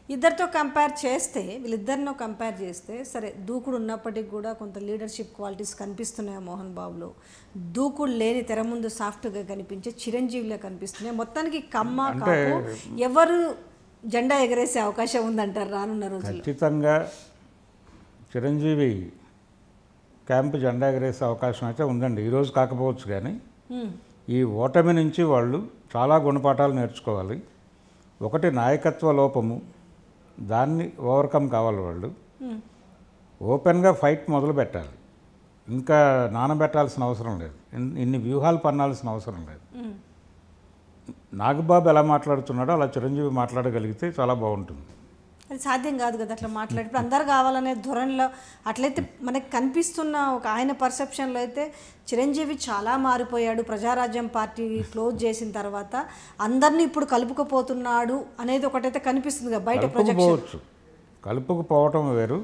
ఇద్దరితో కంపేర్ చేస్తే వీళ్ళిద్దరినో కంపేర్ చేస్తే సరే దూకుడు ఉన్నప్పటికీ కూడా కొంత లీడర్షిప్ క్వాలిటీస్ కనిపిస్తున్నాయి మోహన్ బాబులో దూకుడు లేని తెర ముందు సాఫ్ట్గా కనిపించే చిరంజీవిలో కనిపిస్తున్నాయి మొత్తానికి కమ్మ కాపు ఎవరు జెండా ఎగరేసే అవకాశం ఉందంటారు రానున్న రోజుల్లో ఖచ్చితంగా చిరంజీవి క్యాంపు జెండా ఎగరేసే అవకాశం అయితే ఉందండి ఈరోజు కాకపోవచ్చు కానీ హ్మ్. ఈ ఓటమి నుంచి వాళ్ళు చాలా గుణపాఠాలు నేర్చుకోవాలి ఒకటి నాయకత్వ లోపము దాన్ని ఓవర్కమ్ కావాలి వాళ్ళు హ్మ్. ఓపెన్గా ఫైట్ మొదలు పెట్టాలి ఇంకా నానబెట్టాల్సిన అవసరం లేదు ఇన్- ఇన్ని వ్యూహాలు పన్నాల్సిన అవసరం లేదు హ్మ్. నాగబాబు ఎలా మాట్లాడుతున్నాడో అలా చిరంజీవి మాట్లాడగలిగితే చాలా బాగుంటుంది అది సాధ్యం కాదు కదా అట్లా మాట్లాడి ఇప్పుడు అందరు కావాలనే ధోరణిలో అట్లయితే మనకి కనిపిస్తున్న ఒక ఆయన పర్సెప్షన్లో అయితే చిరంజీవి చాలా మారిపోయాడు ప్రజారాజ్యం పార్టీ క్లోజ్ చేసిన తర్వాత అందరినీ ఇప్పుడు కలుపుకుపోతున్నాడు అనేది ఒకటైతే కనిపిస్తుంది కదా బయట ప్రొజెక్షన్ కలుపుకుపోవచ్చు కలుపుకుపోవటం వేరు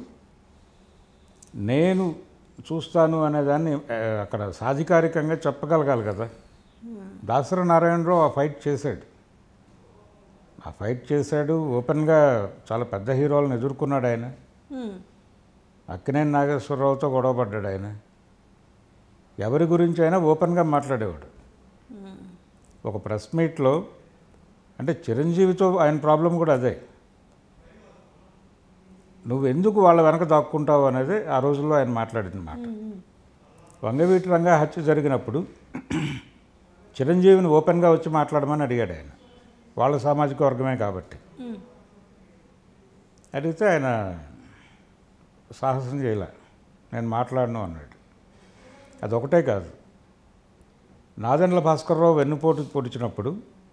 నేను చూస్తాను అనేదాన్ని ఆ, అక్కడ సాధికారికంగా చెప్పగలగాలి కదా దాసరి నారాయణరావు ఆ ఫైట్ చేశాడు ఆ ఫైట్ చేశాడు ఓపెన్గా చాలా పెద్ద హీరోలను ఎదుర్కొన్నాడు ఆయన అక్కినేని నాగేశ్వరరావుతో గొడవపడ్డాడు ఆయన ఎవరి గురించి అయినా ఓపెన్గా మాట్లాడేవాడు ఒక ప్రెస్ మీట్లో అంటే చిరంజీవితో ఆయన ప్రాబ్లం కూడా అదే నువ్వు ఎందుకు వాళ్ళ వెనక దాక్కుంటావు అనేది ఆ రోజుల్లో ఆయన మాట్లాడిన మాట వంగవీటి రంగా హత్య జరిగినప్పుడు చిరంజీవిని ఓపెన్గా వచ్చి మాట్లాడమని అడిగాడు ఆయన వాళ్ళ సామాజిక వర్గమే కాబట్టి అడిగితే ఆయన సాహసం చేయలే నేను మాట్లాడను అన్నాడు అదొకటే కాదు నాదెండ్ల భాస్కర్రావు వెన్నుపోటు పొడిచినప్పుడు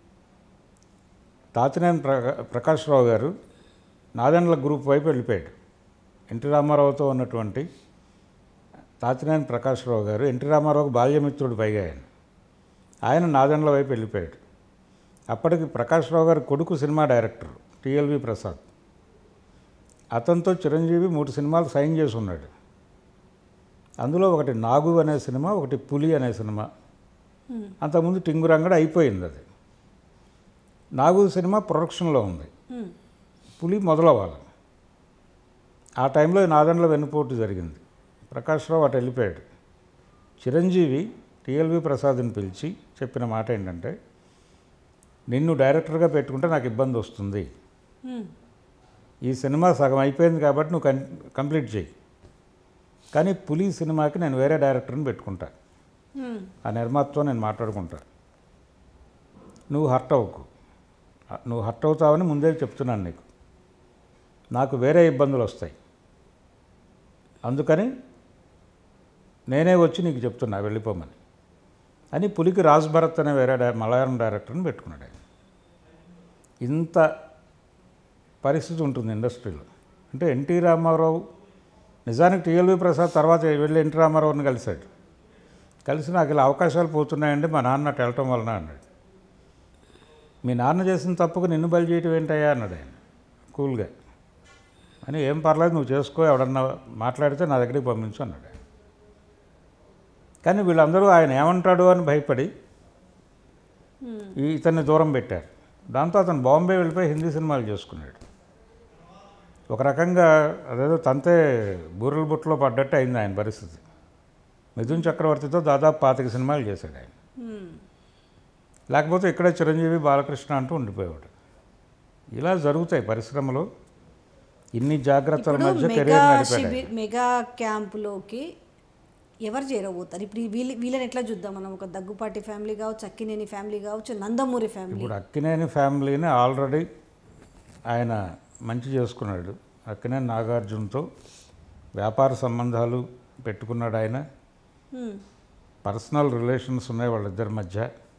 తాతినేని ప్రకా ప్రకాశ్రావు గారు నాదెండ్ల గ్రూప్ వైపు వెళ్ళిపోయాడు ఎన్టీ రామారావుతో ఉన్నటువంటి తాతినేని ప్రకాశ్రావు గారు ఎన్టీ రామారావుకు బాల్యమిత్రుడు పైగా ఆయన ఆయన నాదెండ్ల వైపు వెళ్ళిపోయాడు అప్పటికి ప్రకాశ్రావు గారి కొడుకు సినిమా డైరెక్టర్ టిఎల్వి ప్రసాద్ అతనితో చిరంజీవి మూడు సినిమాలు సైన్ చేసి ఉన్నాడు అందులో ఒకటి నాగు అనే సినిమా ఒకటి పులి అనే సినిమా అంతకుముందు టింగురంగడ అయిపోయింది అది నాగు సినిమా ప్రొడక్షన్లో ఉంది పులి మొదలవ్వాలి ఆ టైంలో నాదండ్ల వెన్నుపోటు జరిగింది ప్రకాశ్రావు అటు వెళ్ళిపోయాడు చిరంజీవి టిఎల్వి ప్రసాద్ని పిలిచి చెప్పిన మాట ఏంటంటే నిన్ను డైరెక్టర్గా పెట్టుకుంటే నాకు ఇబ్బంది వస్తుంది ఈ సినిమా సగం అయిపోయింది కాబట్టి నువ్వు కం కంప్లీట్ చేయి కానీ పులి సినిమాకి నేను వేరే డైరెక్టర్ని పెట్టుకుంటా ఆ నిర్మాతతో నేను మాట్లాడుకుంటా నువ్వు హర్ట్ అవ్వకు నువ్వు హర్ట్ అవుతావని ముందే చెప్తున్నాను నీకు నాకు వేరే ఇబ్బందులు వస్తాయి అందుకని నేనే వచ్చి నీకు చెప్తున్నా వెళ్ళిపోమని అని పులికి రాజ్ భరత్ అనే వేరే డై మలయాళం డైరెక్టర్ని పెట్టుకున్నాడు ఆయన ఇంత పరిస్థితి ఉంటుంది ఇండస్ట్రీలో అంటే ఎన్టీ రామారావు నిజానికి టీఎల్వి ప్రసాద్ తర్వాత వెళ్ళి ఎన్టీ రామారావుని కలిశాడు కలిసి నాకు ఇలా అవకాశాలు పోతున్నాయండి మా నాన్న అటు వెళ్ళటం వలన అన్నాడు మీ నాన్న చేసిన తప్పుకు నిన్ను బలి చేయటం ఏంటయ్యా అన్నాడు ఆయన కూల్గా అని ఏం పర్లేదు నువ్వు చేసుకో ఎవడన్నా మాట్లాడితే నా దగ్గరికి పంపించు అన్నాడు ఆయన. కానీ వీళ్ళందరూ ఆయన ఏమంటాడు అని భయపడి ఈ ఇతన్ని దూరం పెట్టారు దాంతో అతను బాంబే వెళ్ళిపోయి హిందీ సినిమాలు చేసుకున్నాడు ఒక రకంగా అదేదో తంతే బూరెల బుట్టలో పడ్డట్టు అయింది ఆయన పరిస్థితి మిథున్ చక్రవర్తితో దాదాపు పాతిక సినిమాలు చేశాడు ఆయన లేకపోతే ఇక్కడే చిరంజీవి బాలకృష్ణ అంటూ ఉండిపోయాడు ఇలా జరుగుతాయి పరిశ్రమలో ఇన్ని జాగ్రత్తల ఇప్పుడు మధ్య మెగా కెరీర్ నడిపాడు ఆయన. శిబిర్ మెగా క్యాంపులోకి ఎవరు చేరబోతారు ఇప్పుడు ఈ వీళ్ళ వీళ్ళని ఎట్లా చూద్దాం మనం ఒక దగ్గుపాటి ఫ్యామిలీ కావచ్చు అక్కినేని ఫ్యామిలీ కావచ్చు నందమూరి ఫ్యామిలీ ఇప్పుడు అక్కినేని ఫ్యామిలీని ఆల్రెడీ ఆయన మంచి చేసుకున్నాడు అక్కినేని నాగార్జునతో వ్యాపార సంబంధాలు పెట్టుకున్నాడు ఆయన హ్మ్. పర్సనల్ రిలేషన్స్ ఉన్నాయి వాళ్ళిద్దరి మధ్య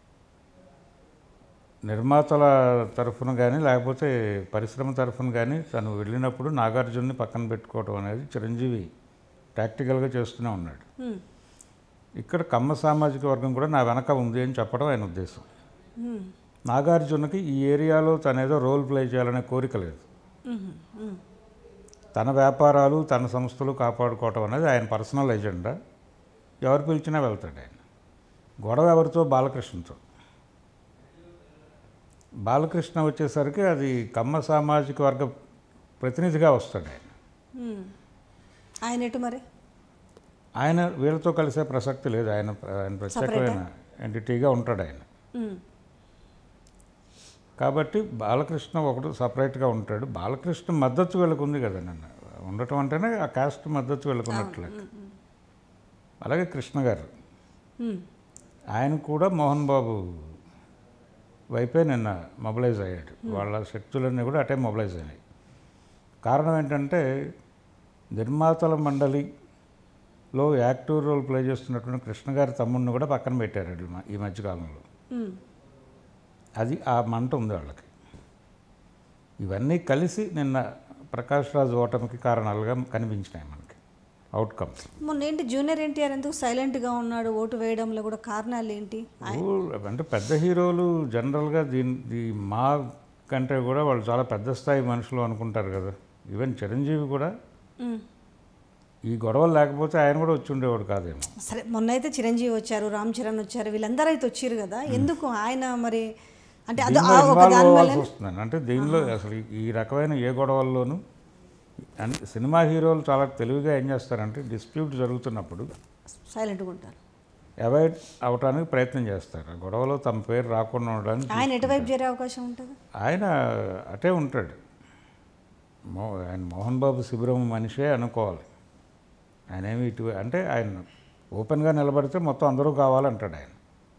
నిర్మాతల తరఫున కానీ లేకపోతే పరిశ్రమ తరఫున కానీ తను వెళ్ళినప్పుడు నాగార్జున్ని పక్కన పెట్టుకోవడం అనేది చిరంజీవి ప్రాక్టికల్గా చేస్తూనే ఉన్నాడు హ్మ్. ఇక్కడ కమ్మ సామాజిక వర్గం కూడా నా వెనక ఉంది అని చెప్పడం ఆయన ఉద్దేశం హ్మ్. నాగార్జునకి ఈ ఏరియాలో తనేదో రోల్ ప్లే చేయాలనే కోరిక లేదు హ్మ్. హ్మ్. తన వ్యాపారాలు తన సంస్థలు కాపాడుకోవటం అనేది ఆయన పర్సనల్ ఎజెండా ఎవరు పిలిచినా వెళ్తాడు ఆయన గొడవ ఎవరితో బాలకృష్ణతో బాలకృష్ణ వచ్చేసరికి అది కమ్మ సామాజిక వర్గ ప్రతినిధిగా వస్తాడు ఆయన మ్మ్. ఆయన ఎటు మరి ఆయన వీళ్ళతో కలిసే ప్రసక్తి లేదు ఆయన ఆయన ప్రత్యేకమైన ఎంటిటీగా ఉంటాడు ఆయన మ్మ్. కాబట్టి బాలకృష్ణ ఒకడు సపరేట్గా ఉంటాడు బాలకృష్ణ మద్దతు వీళ్ళకు ఉంది కదా నన్ను ఉండటం అంటేనే ఆ కాస్ట్ మద్దతు వీళ్ళకు ఉన్నట్లే అలాగే కృష్ణ గారు మ్మ్. ఆయన కూడా మోహన్ బాబు వైపే నిన్న మొబిలైజ్ అయ్యాడు వాళ్ళ శక్తులన్నీ కూడా అటే మొబిలైజ్ అయినాయి కారణం ఏంటంటే నిర్మాతల మండలిలో యాక్టివ్ రోల్ ప్లే చేస్తున్నటువంటి కృష్ణ గారి తమ్ముడిని కూడా పక్కన పెట్టారు వీళ్ళు మ- ఈ మధ్యకాలంలో మ్మ్. అది ఆ మంట ఉంది వాళ్ళకి ఇవన్నీ కలిసి నిన్న ప్రకాష్ రాజు ఓటమికి కారణాలుగా కనిపించినాయి మనకి అవుట్కమ్ మొన్న ఏంటి జూనియర్ ఎన్టీఆర్ ఎందుకు సైలెంట్గా ఉన్నాడు ఓటు వేయడంలో కూడా కారణాలు ఏంటి అంటే పెద్ద హీరోలు జనరల్గా దీని దీ మా కంటే కూడా వాళ్ళు చాలా పెద్ద స్థాయి మనుషులు అనుకుంటారు కదా ఈవెన్ చిరంజీవి కూడా మ్మ్. ఈ గొడవలు లేకపోతే ఆయన కూడా వచ్చి ఉండేవాడు కాదేమో సరే మొన్న అయితే చిరంజీవి వచ్చారు రామ్ చరణ్ వచ్చారు వీళ్ళందరూ అయితే వచ్చారు కదా ఎందుకు ఆయన మరి అంటే అది దీనిలో ఆ ఒక ఇన్వాల్వ్ దాని అవ్వాల్సి వస్తుందండి అంటే దీనిలో అసలు ఈ రకమైన ఏ గొడవల్లోనూ అన్- సినిమా హీరోలు చాలా తెలివిగా ఏం చేస్తారంటే డిస్ప్యూట్ జరుగుతున్నప్పుడు సైలెంట్గా ఉంటారు అవాయిడ్ అవడానికి ప్రయత్నం చేస్తారు ఆ గొడవలో తమ పేరు రాకుండా ఉండడానికి ఆయన ఎటువైపు చేరే అవకాశం ఉంటుంది ఆయన అటే ఉంటాడు మో ఆయన మోహన్ బాబు శిబిరం మనిషే అనుకోవాలి ఆయన ఏమి ఇటు అంటే ఆయన ఓపెన్గా నిలబడితే మొత్తం అందరూ కావాలంటాడు ఆయన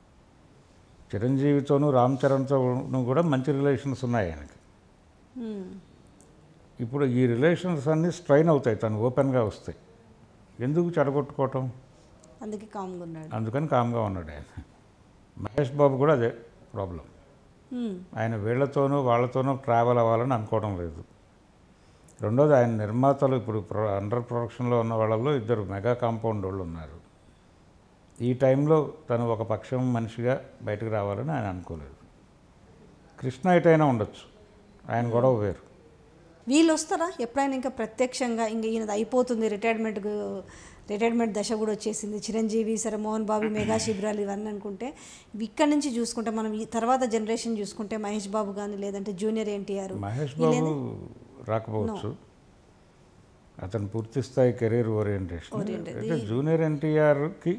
చిరంజీవితోనూ రామ్ చరణ్తోనూ కూడా మంచి రిలేషన్స్ ఉన్నాయి ఆయనకి మ్మ్. ఇప్పుడు ఈ రిలేషన్స్ అన్నీ స్ట్రైన్ అవుతాయి తను ఓపెన్గా వస్తాయి ఎందుకు చెడగొట్టుకోవటం అందుకే కామ్గా ఉన్నాడు అందుకని కామ్గా ఉన్నాడు ఆయన మహేష్ బాబు కూడా అదే ప్రాబ్లం మ్మ్. ఆయన వీళ్ళతోనూ వాళ్ళతోనూ ట్రావెల్ అవ్వాలని అనుకోవడం లేదు రెండోది ఆయన నిర్మాతలు ఇప్పుడు ప్రొ అండర్ ప్రొడక్షన్లో ఉన్న వాళ్ళలో ఇద్దరు మెగా కాంపౌండ్ వాళ్ళు ఉన్నారు ఈ టైంలో తను ఒక పక్షం మనిషిగా బయటకు రావాలని ఆయన అనుకోలేదు కృష్ణ ఎటైనా ఉండొచ్చు ఆయన గొడవ వేరు వీళ్ళు వస్తారా ఎప్పుడైనా ఇంకా ప్రత్యక్షంగా ఇంకా ఈయనది అయిపోతుంది రిటైర్మెంట్ రిటైర్మెంట్ దశ కూడా వచ్చేసింది చిరంజీవి సరే మోహన్ బాబు మెగా శిబిరాలు ఇవన్నీ అనుకుంటే ఇక్కడి నుంచి చూసుకుంటే మనం ఈ తర్వాత జనరేషన్ చూసుకుంటే మహేష్ బాబు కానీ లేదంటే జూనియర్ ఎన్టీఆర్ మహేష్ బాబు రాకపోవచ్చు అతను పూర్తి స్థాయి కెరీర్ ఓరియంటేషన్ అయితే జూనియర్ ఎన్టీఆర్కి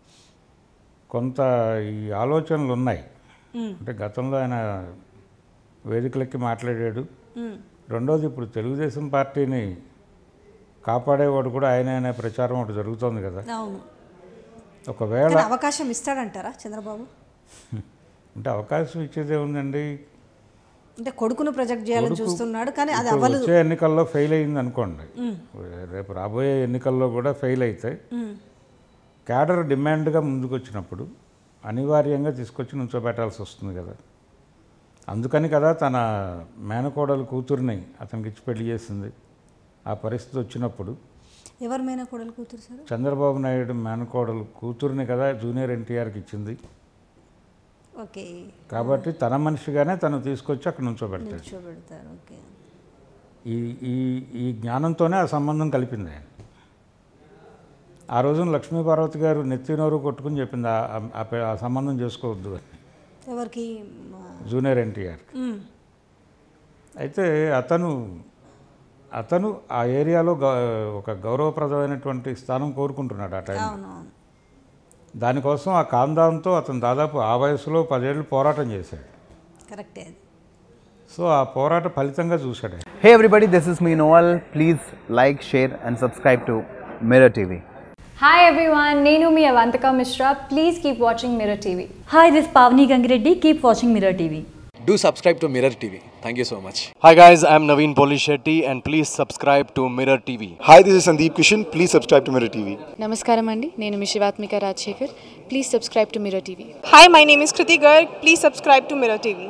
కొంత ఈ ఆలోచనలు ఉన్నాయి అంటే గతంలో ఆయన వేదికలెక్కి మాట్లాడాడు రెండోది ఇప్పుడు తెలుగుదేశం పార్టీని కాపాడేవాడు కూడా ఆయన అనే ప్రచారం ఒకటి జరుగుతోంది కదా అవును ఒకవేళ కానీ అవకాశం ఇస్తాడంటారా చంద్రబాబు అంటే అవకాశం ఇచ్చేదే ఉందండి అంటే కొడుకును ప్రొజెక్ట్ చేయాలని చూస్తున్నాడు కానీ అది ఇప్పుడు అవ్వలేదు వచ్చే ఎన్నికల్లో ఫెయిల్ అయింది అనుకోండి రేపు రాబోయే ఎన్నికల్లో కూడా ఫెయిల్ అయితే మ్మ్. క్యాడర్ డిమాండ్గా ముందుకు వచ్చినప్పుడు అనివార్యంగా తీసుకొచ్చి నుంచోబెట్టాల్సి వస్తుంది కదా అందుకని కదా తన మేనకోడలు కూతుర్ని అతనికి ఇచ్చి పెళ్లి చేసింది ఆ పరిస్థితి వచ్చినప్పుడు ఎవరి మీద కోడలు కూతురు సార్ చంద్రబాబు నాయుడు మేనకోడలు కూతుర్ని కదా జూనియర్ ఎన్టీఆర్కి ఇచ్చింది ఓకే కాబట్టి తన మనిషిగానే తను తీసుకొచ్చి అక్కడ నుంచోబెడతాడు నిల్చోబెడతారు ఓకే ఈ ఈ ఈ జ్ఞానంతోనే ఆ సంబంధం కలిపింది ఆయన ఆ రోజున లక్ష్మీ పార్వతి గారు నెత్తినోరు కొట్టుకుని చెప్పింది ఆ- ఆ- ఆ పే- ఆ సంబంధం చేసుకోవద్దు అని ఎవరికి జూనియర్ ఎన్టీఆర్ మ్మ్. అయితే అతను అతను ఆ ఏరియాలో గ- ఒక గౌరవప్రదమైనటువంటి స్థానం కోరుకుంటున్నాడు ఆ టైం అవును అవును దానికోసం ఆ కాందాంతో అతను దాదాపు ఆ వయసులో పదేళ్ళు పోరాటం చేశాడు కరెక్టే అది సో ఆ పోరాట ఫలితంగా చూశాడు ఆయన. Hey everybody, this is me Noel. Please like, share, and subscribe to Mirror TV. Hi everyone, Nenu mi Avantika Mishra. Please keep watching Mirror TV. Hi, this is Pavni Gangireddy. Keep watching Mirror TV. Do subscribe to Mirror TV. Thank you so much. Hi guys, I'm Naveen Polishetty and please subscribe to Mirror TV. Hi, this is Sandeep Kishan. Please subscribe to Mirror TV. నమస్కారం అండి నేను మీ Shivathmika Rajasekhar please subscribe to mirror TV Hi, my name is Kriti Garg. Please subscribe to Mirror TV.